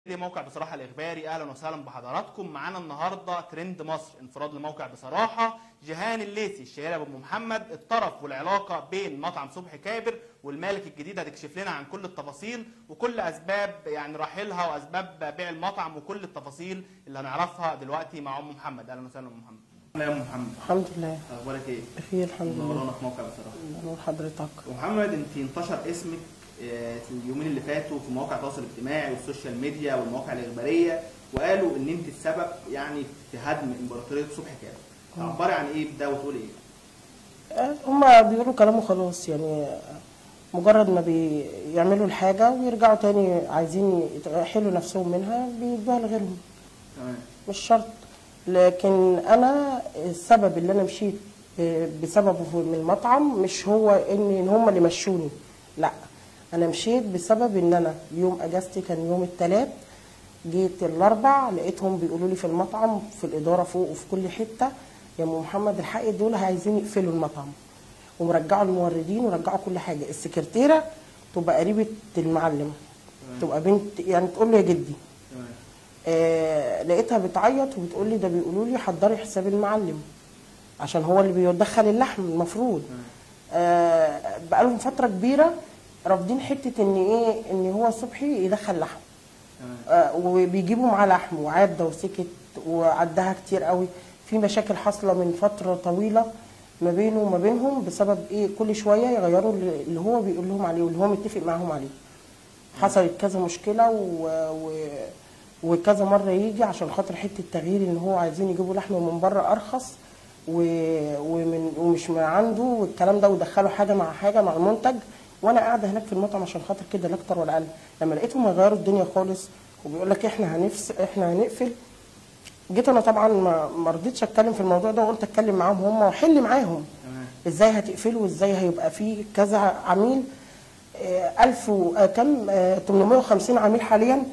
دي موقع بصراحه الاخباري اهلا وسهلا بحضراتكم معانا النهارده ترند مصر انفراد لموقع بصراحه جيهان الليثي الشهير ابو محمد الطرف والعلاقه بين مطعم صبحي كابر والمالك الجديد هتكشف لنا عن كل التفاصيل وكل اسباب يعني رحيلها واسباب بيع المطعم وكل التفاصيل اللي هنعرفها دلوقتي مع ام محمد اهلا وسهلا ام محمد يا ام محمد الحمد لله اخبارك ايه بخير الحمد لله منورانا في موقع بصراحه نور حضرتك ام محمد انت انتشر اسمك آه، في اليومين اللي فاتوا في مواقع التواصل الاجتماعي والسوشيال ميديا والمواقع الاخباريه وقالوا ان انت السبب يعني في هدم امبراطوريه صبحي كامل عباري عن ايه بده وتقول ايه آه، هما بيقولوا كلام وخلاص يعني مجرد ما بيعملوا الحاجة ويرجعوا تاني عايزين يحلوا نفسهم منها بيدوها لغيرهم تمام مش شرط لكن أنا السبب اللي أنا مشيت ب- بسببه من المطعم مش هو إن إن هما اللي مشوني لا أنا مشيت بسبب إن أنا يوم أجازتي كان يوم التلات جيت الأربع لقيتهم بيقولوا لي في المطعم في الإدارة فوق وفي كل حتة يا أم محمد الحق دول عايزين يقفلوا المطعم ومرجعوا الموردين ورجعوا كل حاجة السكرتيرة تبقى قريبة المعلم تبقى بنت يعني تقول له يا جدي تمام آه لقيتها بتعيط وبتقول لي ده بيقولوا لي حضري حساب المعلم عشان هو اللي بيدخل اللحم المفروض آه بقالهم فتره كبيره رافضين حته ان ايه ان هو صبحي يدخل لحم تمام آه وبيجيبوا معاه لحم وعدى وسكت وعدها كتير قوي في مشاكل حاصله من فتره طويله ما بينه وما بينهم بسبب ايه كل شويه يغيروا اللي اللي هو بيقول لهم عليه واللي هو متفق معاهم عليه حصلت كذا مشكله و... و... وكذا مره يجي عشان خاطر حته تغيير ان هو عايزين يجيبوا لحم من بره ارخص و... ومن ومش من عنده والكلام ده ودخلوا حاجه مع حاجه مع المنتج وانا قاعده هناك في المطعم عشان خاطر كده لا اكتر ولا اقل لما لقيتهم هيغيروا الدنيا خالص وبيقول لك احنا هنفس احنا هنقفل جيت انا طبعا ما ما رضيتش اتكلم في الموضوع ده وقلت اتكلم معاهم هم واحل معاهم تمام ازاي هتقفلوا وازاي هيبقى في كذا عميل آه، 1000 و- آه، كم آه، 850 عميل حاليا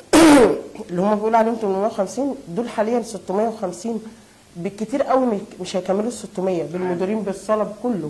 اللي هم بيقولوا عليهم 850 دول حاليا 650 بالكتير قوي مش- مش هيكملوا ال 600 بالمديرين بالصاله بكله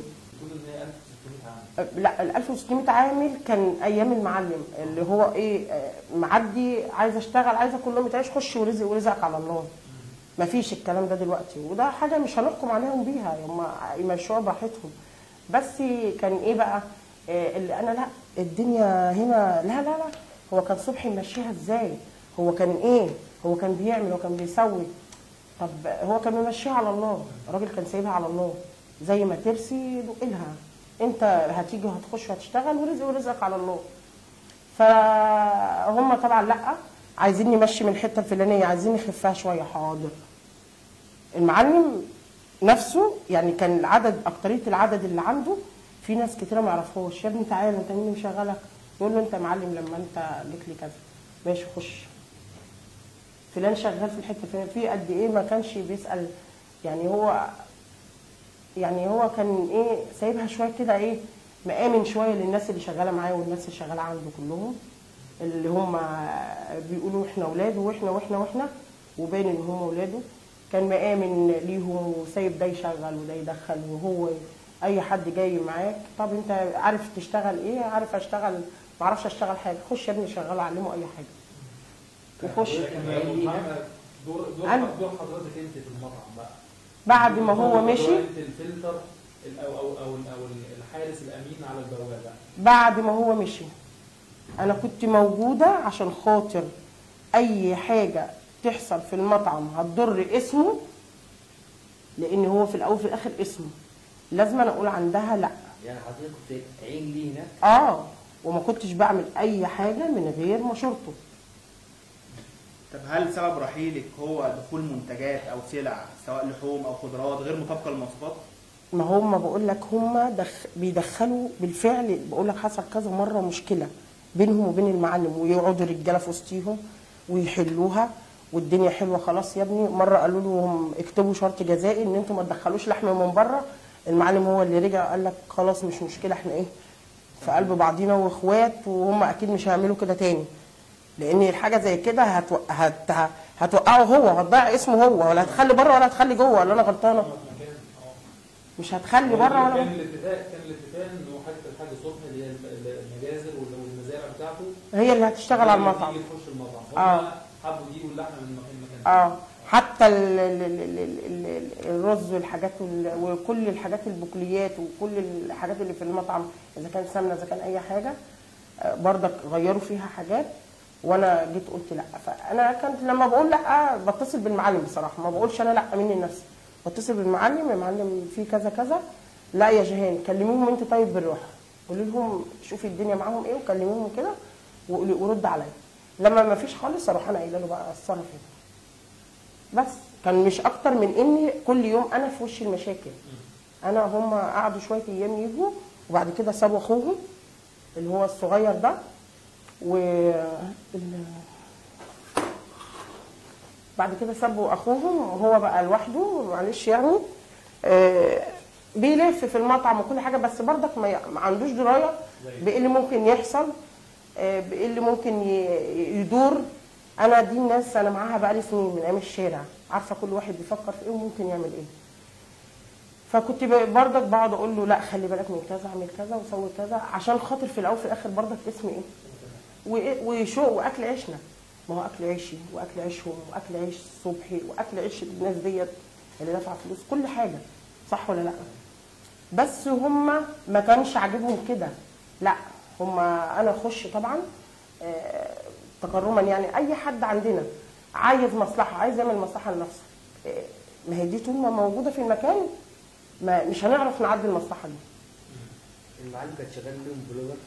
آه، لا ال 1600 عامل كان ايام المعلم اللي هو ايه آه، معدي عايز اشتغل عايز اكل لهم تعيش خش ورزق ورزقك على الله مفيش الكلام ده دلوقتي وده حاجه مش هنحكم عليهم بيها هم يمشوها براحتهم بس كان ايه بقى آه، اللي انا لا الدنيا هنا لا لا لا هو كان صبحي ممشيها ازاي هو كان ايه هو كان بيعمل هو كان بيسوي طب هو كان ممشيها على الله الراجل كان سايبها على الله زي ما ترسي دق لها انت هتيجي وهتخش وهتشتغل ورزق ورزقك على الله فهم طبعا لا عايزين نمشي من الحته الفلانيه عايزين نخفها شويه حاضر المعلم نفسه يعني كان العدد اكتريه العدد اللي عنده في ناس كتيره ما يعرفوش يا ابني تعالى انت مين اللي مشغلك يقول له انت يا معلم لما انت جيت لي كذا ماشي خش فلان شغال في الحته الفلانيه في قد ايه ما كانش بيسال يعني هو يعني هو كان ايه سايبها شويه كده ايه مآمن شويه للناس اللي شغاله معاه والناس اللي شغاله عنده كلهم اللي هم بيقولوا احنا اولاده واحنا واحنا واحنا وباين ان هم اولاده كان مآمن ليهم وسايب ده يشغل وده يدخل وهو اي حد جاي معاك طب انت عارف تشتغل ايه عارف اشتغل ما اعرفش اشتغل حاجه خش يا ابني شغله علمه اي حاجه وخش دور دور أنا- دور حضرتك انت في المطعم بقى بعد ما هو دور مشي انت الفلتر ال- او او او او الحارس الامين على البوابه بعد ما هو مشي انا كنت موجوده عشان خاطر اي حاجه تحصل في المطعم هتضر اسمه لان هو في الاول وفي الاخر اسمه لازم انا اقول عندها لا يعني حضرتك كنت عين ليه هناك اه وما كنتش بعمل اي حاجه من غير مشورته طب هل سبب رحيلك هو دخول منتجات او سلع سواء لحوم او خضروات غير مطابقه للمواصفات؟ ما هم بقول لك هم دخ... بيدخلوا بالفعل بقول لك حصل كذا مره مشكله بينهم وبين المعلم ويقعدوا رجاله في وسطيهم ويحلوها والدنيا حلوه خلاص يا ابني مره قالوا لهم اكتبوا شرط جزائي ان انتم ما تدخلوش لحم من بره المعلم هو اللي رجع قال لك خلاص مش مشكله احنا ايه في قلب بعضينا واخوات وهم اكيد مش هيعملوا كده تاني لان الحاجه زي كده هتو... هت... هتوقعه هو هتضيع اسمه هو ولا هتخلي بره ولا هتخلي جوه ولا انا غلطانه مكان اه مش هتخلي بره ولا كان الاتفاق كان الاتفاق انه حاجه الحاج صبحي اللي هي ال- ال- المجازر وال- والمزارع بتاعته بتاعته هي اللي هتشتغل على اللي المطعم تيجي تخش المطعم آه. هم حبوا يجيبوا اللحمه من المكان ده اه حتى ال ال ال ال ال ال الرز والحاجات وال- وكل الحاجات البقوليات وكل الحاجات اللي في المطعم اذا كان سمنه اذا كان اي حاجه آه، برضك غيروا فيها حاجات وانا جيت قلت لا فانا كنت لما بقول لا بتصل بالمعلم بصراحه ما بقولش انا لا مني نفسي بتصل بالمعلم يا معلم في كذا كذا لا يا جهان كلميهم انت طيب بالراحه قولي لهم شوفي الدنيا معاهم ايه وكلميهم كده وقولي- ورد عليا لما ما فيش خالص اروح انا قايله له بقى اتصرف هنا بس كان مش اكتر من اني كل يوم انا في وش المشاكل انا هم قعدوا شويه ايام يجوا وبعد كده سابوا اخوهم اللي هو الصغير ده و ال- بعد كده سابوا اخوهم وهو بقى لوحده معلش يعني آه، بيلف في المطعم وكل حاجه بس برضك ما ي- ما عندوش درايه بايه اللي ممكن يحصل آه، بايه اللي ممكن ي- يدور انا دي الناس انا معاها بقالي سنين من ايام الشارع عارفه كل واحد بيفكر في ايه وممكن يعمل ايه فكنت ب- برضك بقعد اقول له لا خلي بالك من كذا اعمل كذا وسوي كذا عشان خاطر في الاول وفي الاخر برضك اسمي ايه وإيه- وشو واكل عيشنا ما هو اكل عيشي واكل عيشهم واكل عيش صبحي واكل عيش الناس ديت اللي دافعه فلوس كل حاجه صح ولا لا بس هم ما كانش عاجبهم كده لا هم انا اخش طبعا آه، تكرما يعني اي حد عندنا عايز مصلحه عايز يعمل مصلحه لنفسه آه، ما هي دي طول ما موجوده في المكان ما مش هنعرف نعدي المصلحه دي المعلم كان شغال لهم بلوجر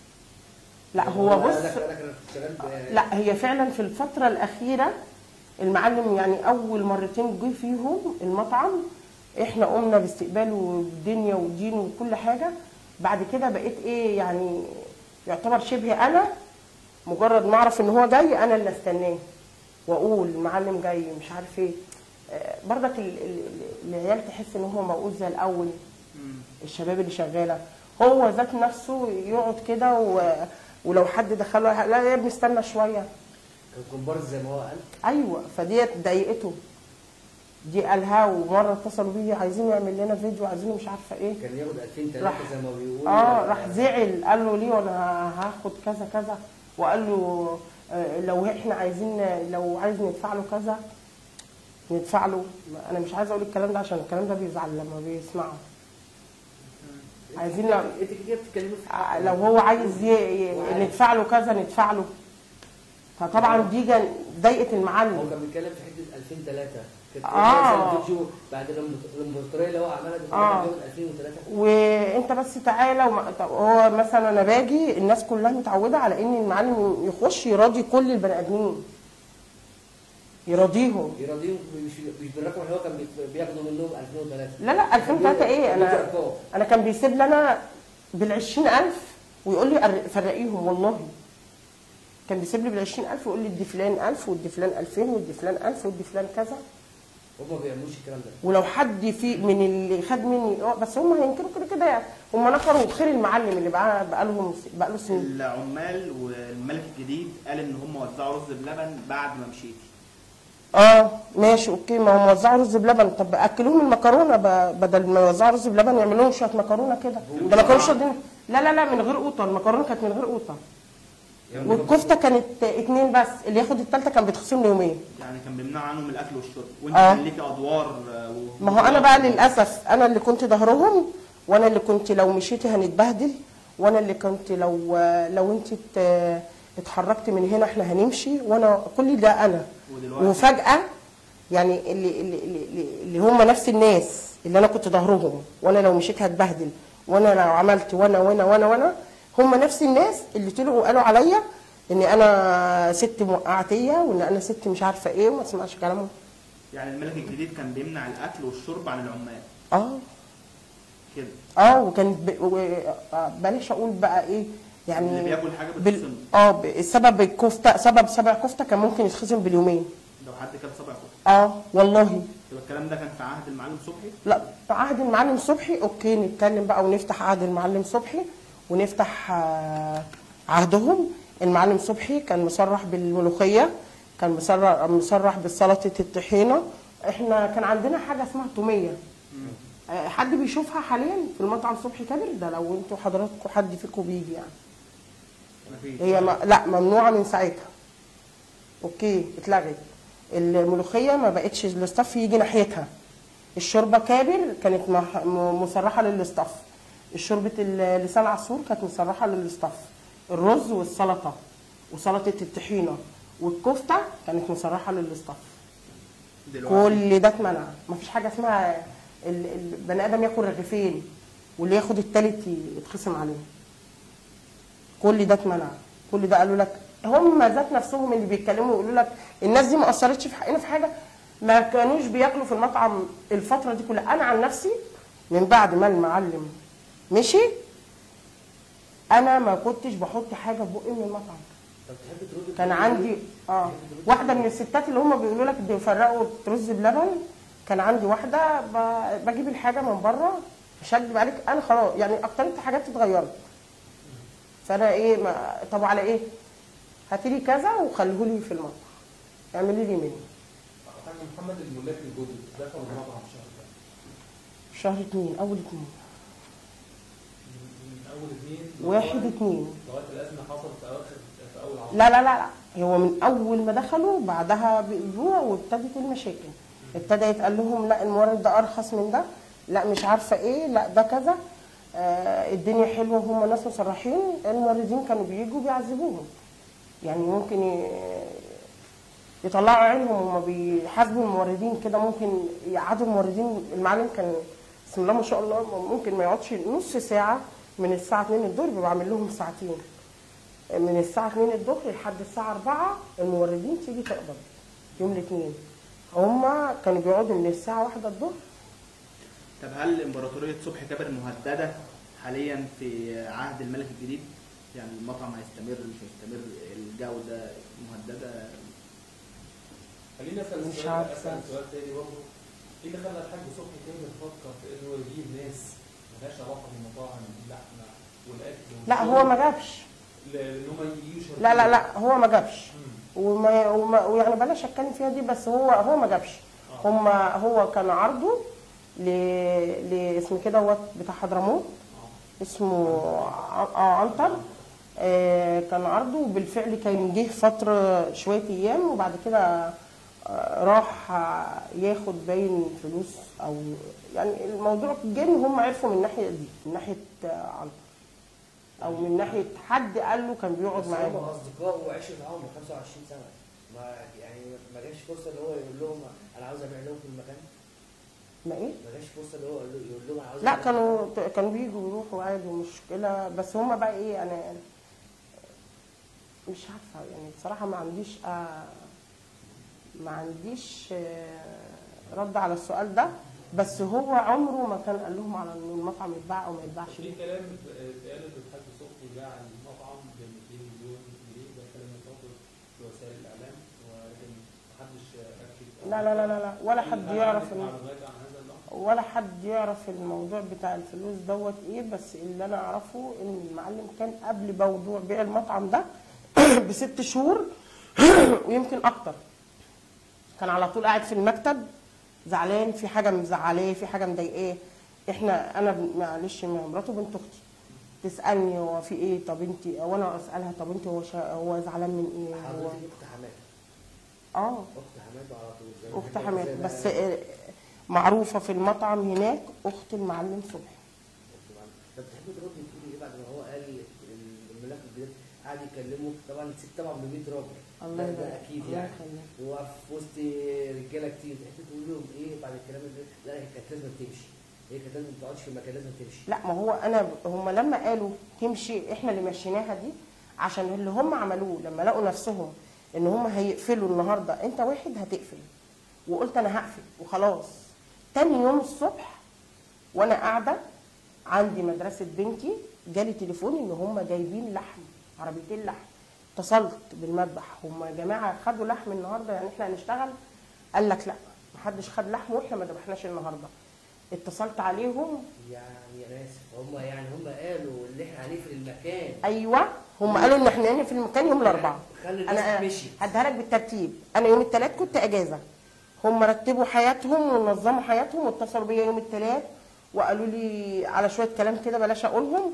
لا هو بص انا انا كنت شغال ب- لا هي فعلا في الفترة الأخيرة المعلم يعني أول مرتين جه فيهم المطعم احنا قمنا باستقباله والدنيا ودين وكل حاجة بعد كده بقيت ايه يعني يعتبر شبه أنا مجرد ما أعرف إن هو جاي أنا اللي استناه وأقول المعلم جاي مش عارف ايه آه، برضك ال- ال- ال- العيال تحس إن هو موجود زي الأول الشباب اللي شغاله هو ذات نفسه يقعد كده و... ولو حد دخله لا يا ابني استنى شويه كان كومبارس زي ما هو قال ايوه فديت ضايقته دي قالها ومره اتصلوا بيه عايزين يعمل لنا فيديو عايزين مش عارفه ايه كان ياخد 2000 راح- 3 زي ما بيقولوا اه راح زعل قال له ليه وانا هاخد كذا كذا وقال له آه، لو احنا عايزين لو عايز ندفع له كذا ندفع له انا مش عايزه اقول الكلام ده عشان الكلام ده بيزعل لما بيسمعه عايزين لو انت كده بتتكلمي في ع- لو هو عايز ي... ي... ندفع له كذا ندفع له فطبعا دي جن... ضايقت هو المعلم كان بيتكلم في حته 2003 كانت آه. مثلا فيديو بعد الام- الامبراطوريه اللي هو عملها دي آه. كان بياخد 2003 وانت بس تعالى وما... طب هو مثلا انا باجي الناس كلها متعوده على ان المعلم يخش يراضي كل البني ادمين يراضيهم يراضيهم مش مش بالرقم اللي هو كان بي- بياخده منهم 2003 لا لا 2003 ايه بيدي انا أرقام. انا كان بيسيب لي انا بال 20000 ويقول لي أر- فرقيهم والله كان بيسيب لي بال 20000 ويقول لي ادي فلان 1000 وادي فلان 2000 وادي فلان 1000 وادي فلان كذا هم ما بيعملوش الكلام ده ولو حد في من اللي خد مني آه، بس هم هينكروا كده كده يعني هم نكروا خير المعلم اللي بقى بقى لهم بقى له سنين العمال والملك الجديد قال ان هم وزعوا رز بلبن بعد ما مشيتي اه ماشي اوكي ما هم وزعوا رز بلبن طب اكلوهم المكرونه ب- بدل ما يوزعوا رز بلبن يعملوا لهم شويه مكرونه كده ده ما كانوش راضيين- لا لا لا من غير قوطه المكرونه كانت من غير قوطه يعني والكفته كانت اتنين بس اللي ياخد التالتة كان بيتخصم له يومين يعني كان بيمنع عنهم الاكل والشرب وانت آه. كان ليكي ادوار آه، و- ما هو انا بقى للاسف انا اللي كنت ظهرهم وانا اللي كنت لو مشيتي هنتبهدل وانا اللي كنت لو لو انت ات- اتحركت من هنا احنا هنمشي وانا كل ده انا ودلوقتي وفجاه يعني اللي اللي اللي, اللي هم نفس الناس اللي انا كنت ظهرهم وانا لو مشيت هتبهدل وانا لو عملت وانا وانا وانا وانا هم نفس الناس اللي طلعوا وقالوا عليا ان انا ست موقعتيه وان انا ست مش عارفه ايه وما تسمعش كلامهم يعني الملك الجديد كان بيمنع الاكل والشرب عن العمال اه كده اه وكان ب... و... آه، بلاش اقول بقى ايه يعني اللي بياكل حاجه بال... بتخصم اه ب- سبب الكفته سبب سبع كفته كان ممكن يتخصم باليومين لو حد كان صبع كفته اه والله يبقى الكلام ده كان في عهد المعلم صبحي لا عهد المعلم صبحي اوكي نتكلم بقى ونفتح عهد المعلم صبحي ونفتح آه، عهدهم المعلم صبحي كان مصرح بالملوخيه كان مصرح مصرح بسلطه الطحينه احنا كان عندنا حاجه اسمها توميه آه، حد بيشوفها حاليا في المطعم صبحي كابر ده لو انتوا حضراتكم حد فيكم بيجي يعني مفيش. هي ما لا ممنوعه من ساعتها اوكي اتلغت الملوخيه ما بقتش الاستاف يجي ناحيتها الشوربه كابر كانت مح- م- مسرحه للاستاف شوربه ال- لسان عصفور كانت مسرحه للاستاف الرز والسلطه وسلطه الطحينه والكفته كانت مسرحه للاستاف دلوقتي كل ده اتمنع مفيش حاجه اسمها ال- البني ادم ياكل رغيفين واللي ياخد التالت ي- يتخصم عليه كل ده اتمنع كل ده قالوا لك هم ذات نفسهم اللي بيتكلموا يقولوا لك الناس دي ما اثرتش في حقنا في حاجه ما كانوش بياكلوا في المطعم الفتره دي كلها انا عن نفسي من بعد ما المعلم مشي انا ما كنتش بحط حاجه في بقي من المطعم طب تحب ترد كان عندي اه واحده من الستات اللي هم بيقولوا لك بيفرقوا رز بلبن كان عندي واحده ب- بجيب الحاجه من بره مش هكدب عليك انا خلاص يعني اكترت حاجات اتغيرت فانا ايه ما طب على ايه؟ هاتي لي كذا وخليه لي في المطبخ اعملي لي منه حاج محمد الملاك الجدد دخلوا المطعم الشهر ده شهر اتنين اول اتنين من من اول اثنين واحد اتنين لغايه الازمه حصلت في اواخر في اول عشرة لا لا لا لا هو من اول ما دخلوا بعدها باسبوع وابتدت المشاكل ابتدى يتقال لهم لا المورد ده ارخص من ده لا مش عارفه ايه لا ده كذا آه الدنيا حلوه هم ناس مصرحين الموردين كانوا بيجوا بيعذبوهم يعني ممكن ي- يطلعوا عينهم وما بيحاسبوا الموردين كده ممكن يقعدوا الموردين المعلم كان بسم الله ما شاء الله ممكن ما يقعدش نص ساعه من الساعه 2 الظهر بيبقى عامل لهم ساعتين من الساعة 2 الظهر لحد الساعة 4 الموردين تيجي تقبض يوم الاثنين هما كانوا بيقعدوا من الساعة 1 الظهر طب هل امبراطوريه صبحي كابر مهدده حاليا في عهد الملك الجديد؟ يعني المطعم هيستمر مش هيستمر الجوده مهدده خليني اسال مش سؤال عارفة. اسال سؤال تاني برضه ايه اللي خلى الحاج صبحي كامل يفكر في انه يجيب ناس مالهاش علاقه بالمطاعم اللحمه والاكل لا هو ما جابش ل- ان هم يجوا لا لا لا هو ما جابش وما وما ويعني بلاش اتكلم فيها دي بس هو هو ما جابش هم هو كان عرضه ل ل اسمه كده هو بتاع حضرموت اسمه ع- اه عنتر آه كان عرضه وبالفعل كان جه فتره شويه ايام وبعد كده آه راح آه، ياخد باين فلوس او يعني الموضوع جه ان هم عرفوا من الناحيه دي من ناحيه آه، عنتر او من ناحيه حد قال له كان بيقعد بس معاه هم اصدقاء وعشوا معاهم من 25 سنه ما يعني ما جاش فرصه ان هو يقول لهم انا عاوز ابيع لهم في المكان ما ايه ما جاش فرصه ان هو يقول له- يقول لهم انا عاوز لا أبيع كانوا كانوا بيجوا يروحوا عادي ومشكلة بس هما بقى ايه انا مش عارفة يعني بصراحة ما عنديش آه ما عنديش آه رد على السؤال ده بس هو عمره ما كان قال لهم على ان المطعم يتباع او ما يتباعش في كلام اتقال ان الحاج صبحي باع المطعم ب 200 مليون جنيه ده كلام منتشر في وسائل الاعلام ولكن محدش اكد لا لا لا لا, لا ولا حد هل يعرف عندك إن معلومات عن هذا الامر؟ ولا حد يعرف الموضوع بتاع الفلوس دوت ايه بس اللي انا اعرفه ان المعلم كان قبل موضوع بيع المطعم ده بست شهور ويمكن اكتر كان على طول قاعد في المكتب زعلان في حاجه مزعلاه في حاجه مضايقاه احنا انا ب- معلش ما مراته بنت اختي تسالني هو في ايه طب انت وانا اسالها طب انت هو شا... هو زعلان من ايه هو حضرتك اخت حماده اه اخت حماده على طول زي ما اخت بحب- حماد زي ما- بس آه، معروفه في المطعم هناك اخت المعلم صبحي طب تحبي تردي تقولي ايه بعد ما هو قال الملاك الجديد قعد يكلمه طبعا الست طبعا ب 100 راجل الله ده- يبارك ده اكيد الله يعني يخليك. هو في وسط رجاله كتير تحبي تقول لهم ايه بعد الكلام ده لا هي كانت لازم تمشي هي كانت لازم ما تقعدش في المكان لازم تمشي لا ما هو انا هم لما قالوا تمشي احنا اللي مشيناها دي عشان اللي هم عملوه لما لقوا نفسهم ان هم هيقفلوا النهارده انت واحد هتقفل وقلت انا هقفل وخلاص تاني يوم الصبح وانا قاعده عندي مدرسه بنتي جالي تليفون ان هم جايبين لحم عربيتين لحم اتصلت بالمذبح هم يا جماعه خدوا لحم النهارده يعني احنا هنشتغل قال لك لا محدش خد لحم واحنا ما ذبحناش النهارده اتصلت عليهم يعني انا اسف هم يعني هم قالوا اللي احنا هنقفل المكان ايوه هم قالوا ان احنا هنا في المكان يوم الاربعاء خلي الناس انا تمشي هديها لك بالترتيب انا يوم الثلاث كنت اجازه هم رتبوا حياتهم ونظموا حياتهم واتصلوا بيا يوم الثلاث وقالوا لي على شويه كلام كده بلاش اقولهم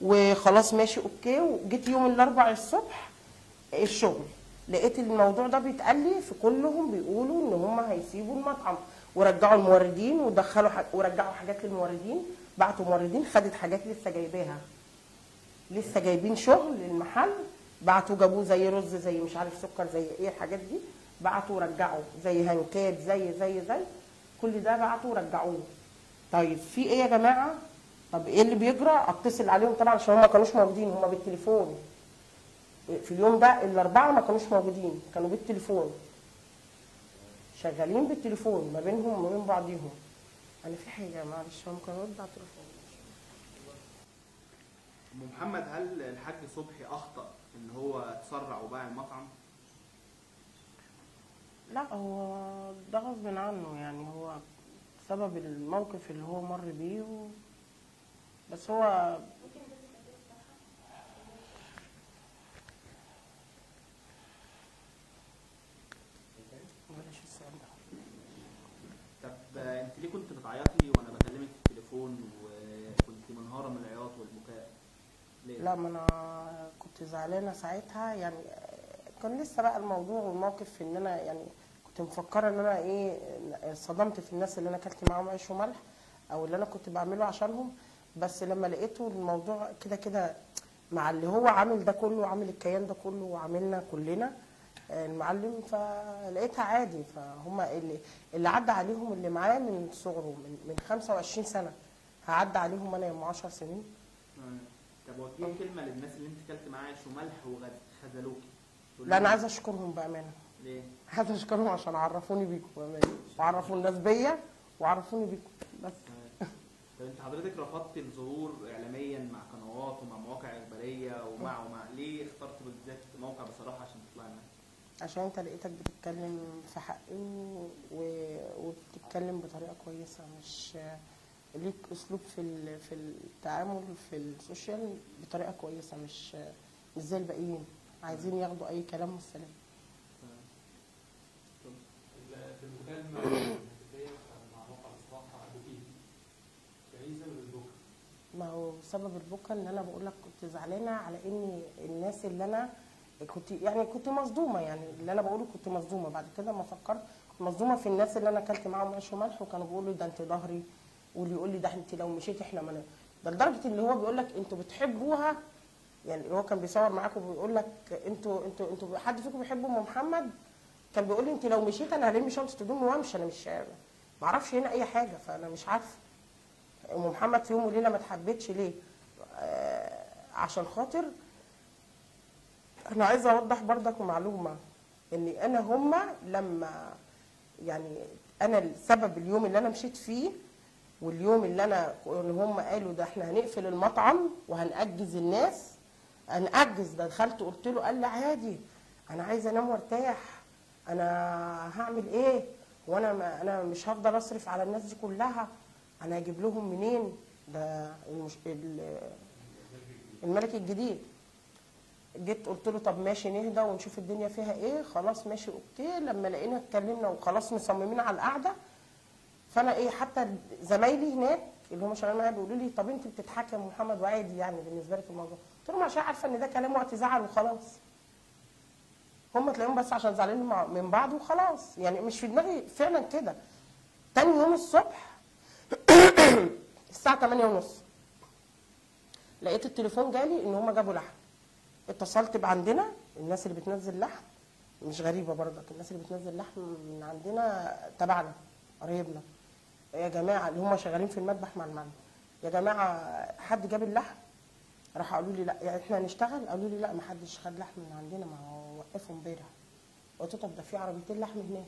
وخلاص ماشي اوكي وجيت يوم الاربع الصبح الشغل لقيت الموضوع ده بيتقال لي في كلهم بيقولوا ان هم هيسيبوا المطعم ورجعوا الموردين ودخلوا ح... ورجعوا حاجات للموردين بعتوا موردين خدت حاجات لسه جايباها لسه جايبين شغل للمحل بعتوا جابوه زي رز زي مش عارف سكر زي ايه الحاجات دي بعتوا ورجعوا زي هنكات زي زي زي كل ده بعتوا ورجعوه طيب في ايه يا جماعه طب ايه اللي بيجرى اتصل عليهم طبعا عشان هم ما كانوش موجودين هم بالتليفون في اليوم ده الاربعه ما كانوش موجودين كانوا بالتليفون شغالين بالتليفون ما بينهم وما بين بعضيهم انا في حاجه معلش هو ممكن ارد على التليفون ام محمد هل الحاج صبحي اخطا ان هو تسرع وباع المطعم لا هو ده غصب عنه يعني هو سبب الموقف اللي هو مر بيه و... بس هو بلاش السؤال ده طب آه، انت ليه كنت بتعيطي وانا بكلمك في التليفون وكنت منهاره من العياط والبكاء ليه لا ما انا كنت زعلانه ساعتها يعني كان لسه بقى الموضوع والموقف في ان انا يعني كنت مفكره ان انا ايه صدمت في الناس اللي انا اكلت معاهم عيش وملح او اللي انا كنت بعمله عشانهم بس لما لقيته الموضوع كده كده مع اللي هو عامل ده كله عامل الكيان ده كله وعاملنا كلنا آه، المعلم فلقيتها عادي فهم اللي اللي عدى عليهم اللي معاه من صغره من من 25 سنه هعدى عليهم انا يوم 10 سنين آه. طب وجهي كلمه للناس اللي انت كلت معاها عيش وملح وخذلوكي تقول لا انا لهم عايزه اشكرهم بامانه ليه عايزه اشكرهم عشان عرفوني بيكم بامانه وعرفوا الناس بيا وعرفوني بيكم بس آه. طب انت حضرتك رفضت الظهور اعلاميا مع قنوات ومع مواقع اخباريه ومع ومع ليه اخترت بالذات موقع بصراحه عشان تطلعي معاه عشان انت لقيتك بتتكلم في حقي و... و- وبتتكلم بطريقه كويسه مش ليك اسلوب في ال... في التعامل في السوشيال بطريقه كويسه مش مش زي الباقيين عايزين ياخدوا اي كلام والسلام ال- في المكالمة الهاتفية مع موقع الصراحة أبو فإيه سبب البكا؟ ما هو سبب البكا ان انا بقول لك كنت زعلانه على ان الناس اللي انا كنت يعني كنت مصدومه يعني اللي انا بقوله كنت مصدومه بعد كده ما فكرت كنت مصدومه في الناس اللي انا اكلت معاهم عيش وملح وكانوا بيقولوا ده انت ظهري واللي يقول لي ده انت لو مشيت احنا ما ن- ده لدرجه اللي هو بيقول لك انتوا بتحبوها يعني هو كان بيصور معاكم وبيقول لك انتوا انتوا انتوا حد فيكم بيحب ام محمد كان بيقول لي انت لو مشيت انا هلم شنطه هدومي وامشي انا مش ما اعرفش هنا اي حاجه فانا مش عارفه ام محمد في يوم وليله ما اتحبتش ليه؟ آه عشان خاطر انا عايزه اوضح برضك معلومه ان انا هما لما يعني انا السبب اليوم اللي انا مشيت فيه واليوم اللي انا ان هم قالوا ده احنا هنقفل المطعم وهنأجز الناس هنأجز ده دخلت قلت له قال لي عادي انا عايزه انام وارتاح انا هعمل ايه وانا ما انا مش هفضل اصرف على الناس دي كلها انا هجيب لهم منين ده المش... ال- الملك الجديد جيت قلت له طب ماشي نهدى ونشوف الدنيا فيها ايه خلاص ماشي اوكي لما لقينا اتكلمنا وخلاص مصممين على القعده فانا ايه حتى زمايلي هناك اللي هم شغالين معايا بيقولوا لي طب انت بتضحكي يا أم محمد وعادي يعني بالنسبه لك الموضوع قلت لهم عشان عارفه ان ده كلام وقت زعل وخلاص هم تلاقيهم بس عشان زعلانين مع- من بعض وخلاص يعني مش في دماغي فعلا كده تاني يوم الصبح الساعه 8 ونص لقيت التليفون جالي ان هم جابوا لحم اتصلت بعندنا الناس اللي بتنزل لحم مش غريبه برضك الناس اللي بتنزل لحم من عندنا تبعنا قريبنا يا جماعه اللي هم شغالين في المذبح مع المعلم يا جماعه حد جاب اللحم راح قالوا لي لا يعني احنا هنشتغل قالوا لي لا ما حدش خد لحم من عندنا ما هو وقفوا امبارح قلت طب ده في عربيتين لحم هناك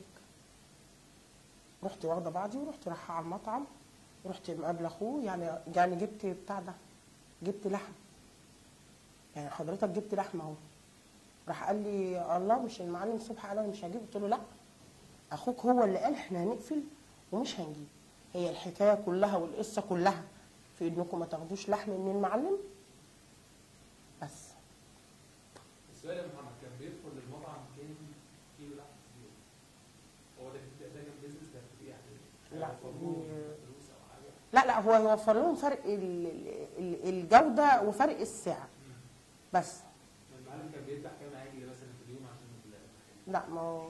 رحت واخده بعضي ورحت رايحه على المطعم رحت مقابله اخوه يعني يعني جبت بتاع ده جبت لحم يعني حضرتك جبت لحم اهو راح قال لي الله مش المعلم صبحي قال انا مش هجيب قلت له لا اخوك هو اللي قال احنا هنقفل ومش هنجيب هي الحكايه كلها والقصه كلها في انكم ما تاخدوش لحم من المعلم بس السؤال يا محمد كان بيدخل المطعم كام كيلو لحم في اليوم؟ هو ده ده كان بيزنس ده يعني لا. فلوس او حاجه لا لا هو يوفر لهم فرق ال- ال- الجوده وفرق السعر بس المعلم كان بيذبح كام عجل مثلا في اليوم عشان ال- لا ما هو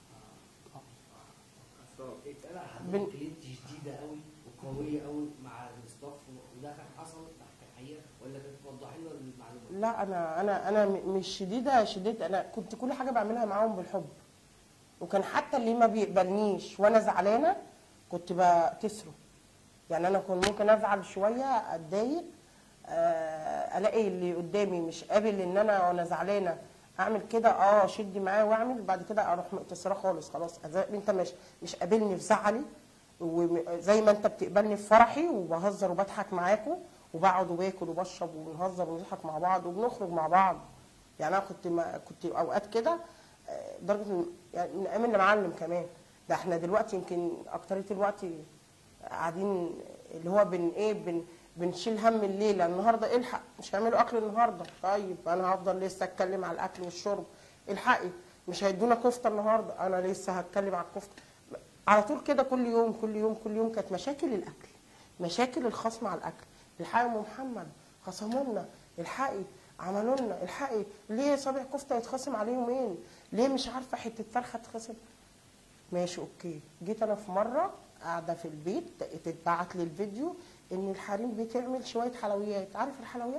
اتقال على بن- حضرتك كلينت شديده قوي وقويه قوي مع الاستاف وده كان حصل تحت الحقيقه ولا كانت توضحي لنا المعلومات؟ لا انا انا انا م- مش شديده شديده انا كنت كل حاجه بعملها معاهم بالحب وكان حتى اللي ما بيقبلنيش وانا زعلانه كنت بكسره يعني انا كنت ممكن ازعل شويه اتضايق آه، الاقي اللي قدامي مش قابل ان انا وانا زعلانه اعمل كده اه شدي معاه واعمل بعد كده اروح مقتصره خالص خلاص أز- انت مش مش قابلني في زعلي وزي ما انت بتقبلني في فرحي وبهزر وبضحك معاكم وبقعد وباكل وبشرب وبنهزر ونضحك مع بعض وبنخرج مع بعض يعني انا كنت ما كنت اوقات كده آه، لدرجه إن- يعني من ايام المعلم كمان ده احنا دلوقتي يمكن اكتريه الوقت قاعدين اللي هو بن ايه بن بنشيل هم الليله النهارده الحق مش هيعملوا اكل النهارده طيب انا هفضل لسه اتكلم على الاكل والشرب الحقي مش هيدونا كفته النهارده انا لسه هتكلم على الكفته على طول كده كل يوم كل يوم كل يوم كانت مشاكل الاكل مشاكل الخصم على الاكل الحقي يا ام محمد خصموا لنا الحقي عملوا لنا الحقي ليه صابع كفته يتخصم عليه يومين ليه مش عارفه حته فرخه تتخصم ماشي اوكي جيت انا في مره قاعده في البيت تتبعت لي الفيديو ان الحريم بتعمل شويه حلويات عارف الحلويات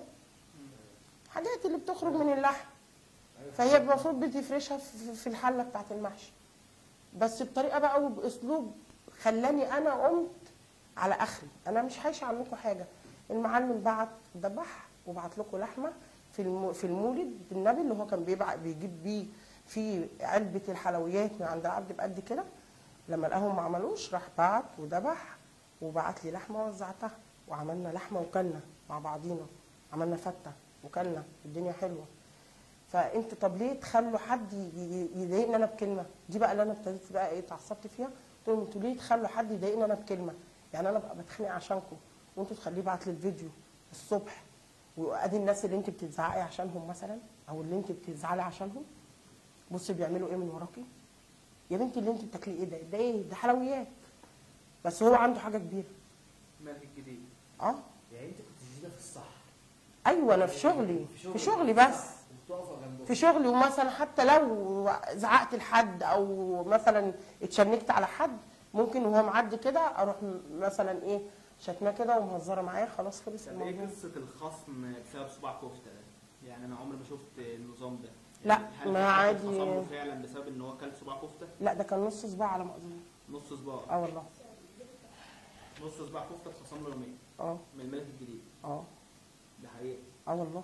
حاجات اللي بتخرج من اللحم فهي المفروض بتفرشها في في الحله بتاعت المحشي بس بطريقه بقى وباسلوب خلاني انا قمت على اخري انا مش هايشه عنكم حاجه المعلم بعت ذبح وبعت لكم لحمه في الم- في المولد النبي اللي هو كان بيبع بيجيب بيه في علبه الحلويات من عند العبد بقد كده لما لقاهم ما عملوش راح بعت وذبح وبعت لي لحمه وزعتها وعملنا لحمه وكلنا مع بعضينا عملنا فته وكلنا الدنيا حلوه فانت طب ليه تخلوا حد ي- ي- يضايقني انا بكلمه دي بقى اللي انا ابتديت بقى ايه اتعصبت فيها قلت لهم انتوا ليه تخلوا حد يضايقني انا بكلمه يعني انا ببقى بتخانق عشانكم وانتوا تخليه يبعت لي الفيديو الصبح وادي الناس اللي انت بتزعقي عشانهم مثلا او اللي انت بتزعلي عشانهم بصي بيعملوا ايه من وراكي يا بنتي اللي انت بتاكليه ايه ده ده ايه ده حلويات بس هو عنده حاجه كبيره مالك الجديد اه يعني انت كنت شديده في الصح ايوه انا في شغلي في شغلي بس وبتقف جنبه في شغلي ومثلا حتى لو زعقت لحد او مثلا اتشنكت على حد ممكن وهو معدي كده اروح م- مثلا ايه شتماه كده ومهزره معاه خلاص خلص طب ايه الموضوع قصه الخصم بسبب صباع كفته ده؟ يعني انا عمري ما شفت النظام ده لا، يعني هل ما في حد عادي. اتخصم له فعلا بسبب ان هو كل صباع كفته لا ده كان نص صباع على ما اظن نص صباع اه والله نص صباع كفته اتخصم له يومين اه من الملك الجديد اه ده حقيقي اه والله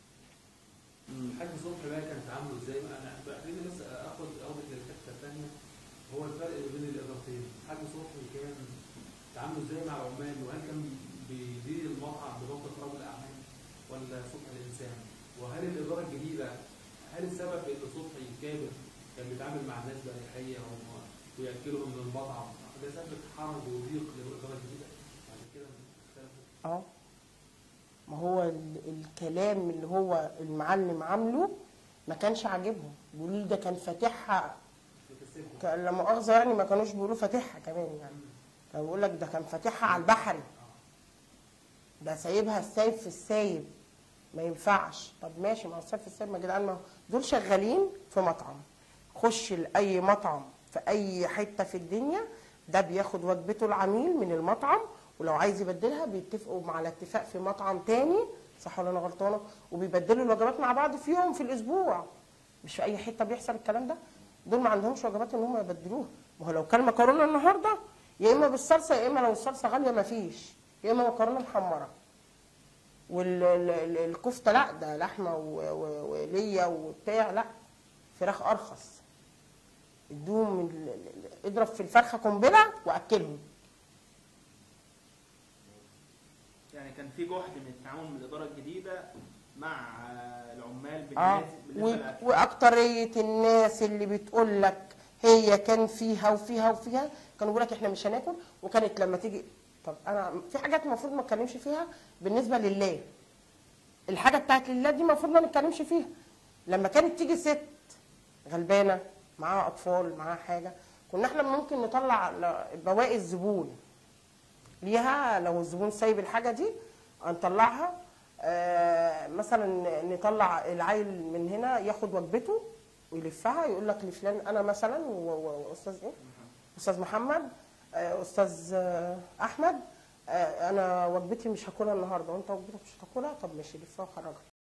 الحاج صبحي بقى كان تعامله ازاي؟ انا خليني بس اخد اخد الحته الثانيه هو الفرق بين الادارتين، الحاج صبحي كان تعامله ازاي مع العمال وهل كان بيدير المطعم بضبط رجل الاعمال ولا صبحي الانسان؟ وهل الاداره الجديده هل السبب في ان صبحي كابر كان بيتعامل مع الناس باريحيه و- وياكلهم من المطعم ده سبب حرج وضيق للاداره الجديده بعد كده اختلفوا اه ما هو ال- الكلام اللي هو المعلم عامله ما كانش عاجبهم بيقولوا لي ده كان فاتحها بيكسبوا ك- لا مؤاخذه يعني ما كانوش بيقولوا فاتحها كمان يعني كان بيقول لك ده كان فاتحها على البحري ده سايبها السايب في السايب ما ينفعش طب ماشي ما هو السايب في السايب ما يا جدعان ما هو دول شغالين في مطعم خش لاي مطعم في اي حته في الدنيا ده بياخد وجبته العميل من المطعم ولو عايز يبدلها بيتفقوا مع الاتفاق في مطعم تاني صح ولا انا غلطانه وبيبدلوا الوجبات مع بعض في يوم في الاسبوع مش في اي حته بيحصل الكلام ده دول ما عندهمش وجبات ان هم يبدلوها ما هو لو كان مكرونه النهارده يا اما بالصلصه يا اما لو الصلصه غاليه ما فيش يا اما مكرونه محمره والكفته لا ده لحمه و- و- وليا وبتاع لا فراخ ارخص ادوهم ال- ال- اضرب في الفرخه قنبله واكلهم يعني كان في جهد من التعاون من الاداره الجديده مع آه، العمال اه بالناس و- بالنسبه للاكل واكتريه الناس اللي بتقول لك هي كان فيها وفيها وفيها كانوا بيقول لك احنا مش هناكل وكانت لما تيجي طب انا في حاجات المفروض ما اتكلمش فيها بالنسبه لله الحاجه بتاعت لله دي المفروض ما نتكلمش فيها لما كانت تيجي ست غلبانه معاها اطفال معاها حاجه كنا احنا ممكن نطلع ل- بواقي الزبون ليها لو الزبون سايب الحاجه دي هنطلعها آه، مثلا نطلع العيل من هنا ياخد وجبته ويلفها يقول لك لفلان انا مثلا و- و- واستاذ ايه استاذ محمد آه، استاذ آه، احمد آه، انا وجبتي مش هاكلها النهارده وانت وجبتك مش هتاكلها طب ماشي لفها وخرجها